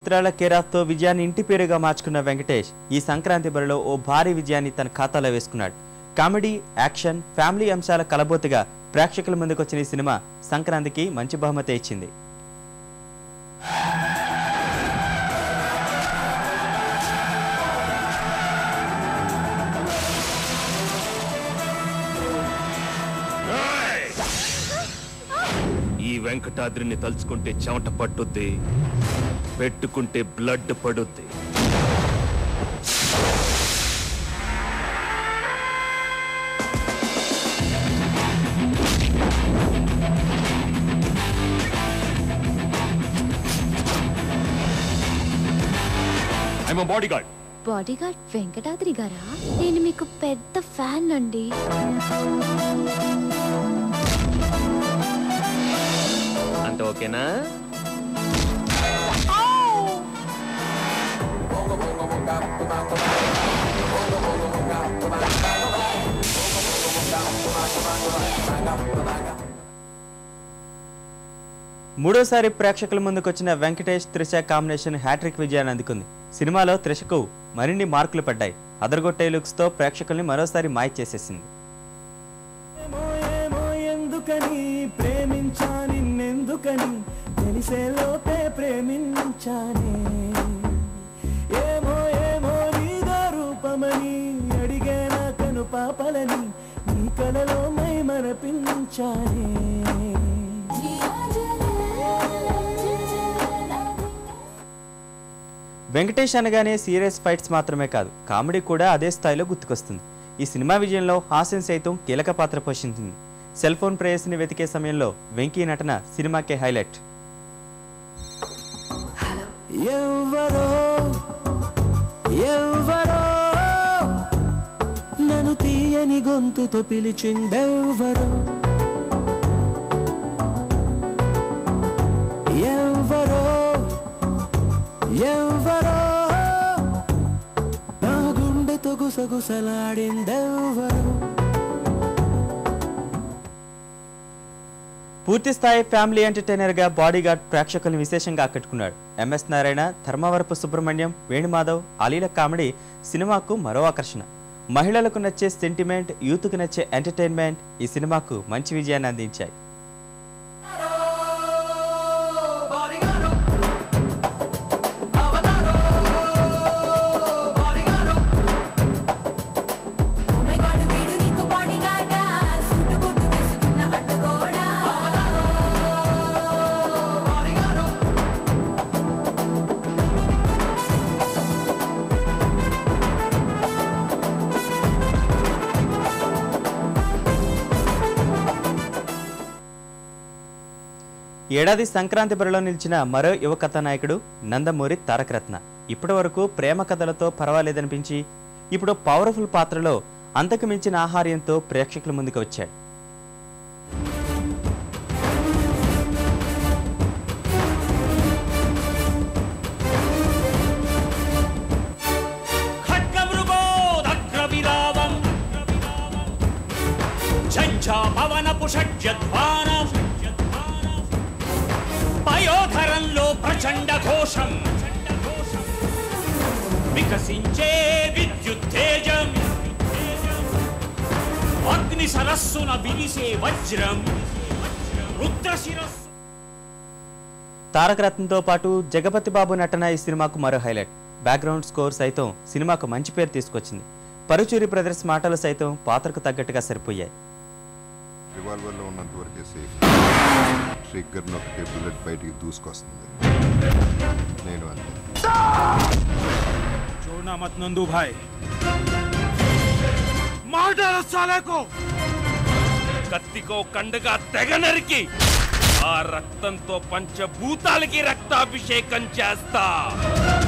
చిత్రాల కేరాఫ్తో విజయాన్ని ఇంటి పేరుగా మార్చుకున్న వెంకటేష్ ఈ సంక్రాంతి బరిలో ఓ భారీ విజయాన్ని తన ఖాతాలో వేసుకున్నాడు కామెడీ యాక్షన్ ఫ్యామిలీ అంశాల కలబోతుగా ప్రేక్షకుల ముందుకు వచ్చిన ఈ సినిమా సంక్రాంతికి మంచి బహుమతి ఇచ్చింది ఈ వెంకటాద్రిని తలుచుకుంటే చెమట పట్టుద్ది పెట్టుకుంటే బ్లడ్ పడుద్ది I'm bodyguard bodyguard Venkatadri గారా నేను మీకు పెద్ద ఫ్యాన్ అండి అంత ఓకేనా మూడోసారి ప్రేక్షకుల ముందుకు వచ్చిన వెంకటేష్ త్రిష కాంబినేషన్ హ్యాట్రిక్ విజయాన్ని అందుకుంది సినిమాలో త్రిషకు మరిన్ని మార్కులు పడ్డాయి అదరగొట్టే లుక్స్తో ప్రేక్షకుల్ని మరోసారి మాయ చేసేసింది ఏమో ఏమో ఎందుకని ప్రేమించా నిన్నెందుకని తెలిసే లోపే ప్రేమించానే ఏమో ఏమో నీదో రూపమని అడిగే నా కను పాపలని నీ కలలో మై మరపించానే వెంకటేష్ అనగానే సీరియస్ ఫైట్స్ మాత్రమే కాదు కామెడీ కూడా అదే స్థాయిలో గుర్తుకొస్తుంది ఈ సినిమా విజయంలో హాస్యం సైతం కీలక పాత్ర పోషించింది సెల్ ఫోన్ ప్రేయస్ని వెతికే సమయంలో వెంకీ నటన సినిమాకే హైలైట్ ఎవ్వరో ఎవ్వరో నన్ను తీయని గొంతుతో పిలిచిందెవ్వరో ఎవ్వరో ఎవ్వరో నా గుండెతో గుసగుసలాడిందెవ్వరో పూర్తి స్థాయి ఫ్యామిలీ ఎంటర్టైనర్ గా బాడీగార్డ్ ప్రేక్షకులను విశేషంగా ఆకట్టుకున్నాడు ఎంఎస్ నారాయణ ధర్మవరపు సుబ్రహ్మణ్యం వేణుమాధవ్ అలీల కామెడీ సినిమాకు మరో ఆకర్షణ మహిళలకు నచ్చే సెంటిమెంట్ యూత్కు నచ్చే ఎంటర్టైన్మెంట్ ఈ సినిమాకు మంచి విజయాన్ని అందించాయి మెగాడు వీడు నీకు బాడీగార్డా సూటు బూటు వేసుకున్న అడ్డగోడా ఏడాది సంక్రాంతి బరిలో నిలిచిన మరో యువ కథానాయకుడు నందమూరి తారకరత్న ఇప్పటి వరకు ప్రేమ కథలతో పర్వాలేదనిపించి ఇప్పుడు పవర్ఫుల్ పాత్రలో అంతకు మించిన ఆహార్యంతో ప్రేక్షకుల ముందుకు వచ్చాడు ఖడ్గమృగోదగ్రవిరావం ఝంఝాపవనపు షడ్యధ్వానం పయోధరంలో ప్రచండ ఘోషం వికసించే విద్యుత్తేజం అగ్ని సరస్సున విరిసే వజ్రం రుద్రశిరస్సు తారకరత్నతో పాటు జగపతి బాబు నటన ఈ సినిమాకు మరో హైలైట్ బ్యాక్గ్రౌండ్ స్కోర్ సైతం సినిమాకు మంచి పేరు తీసుకొచ్చింది పరుచూరి బ్రదర్స్ మాటలు సైతం పాత్రకు తగ్గట్టుగా సరిపోయాయి రివాల్వర్లో ఉన్నంత వరకే సేఫ్ ట్రిగ్గర్ నొక్కితే బుల్లెట్ బయటికి దూసుకొస్తుంది నేను అంతే छोड़ना मत नंदू भाई मार डालो साले को కత్తికో కండగా తెగ నరికి ఆ రక్తంతో పంచభూతాలకి రక్తాభిషేకం చేస్తా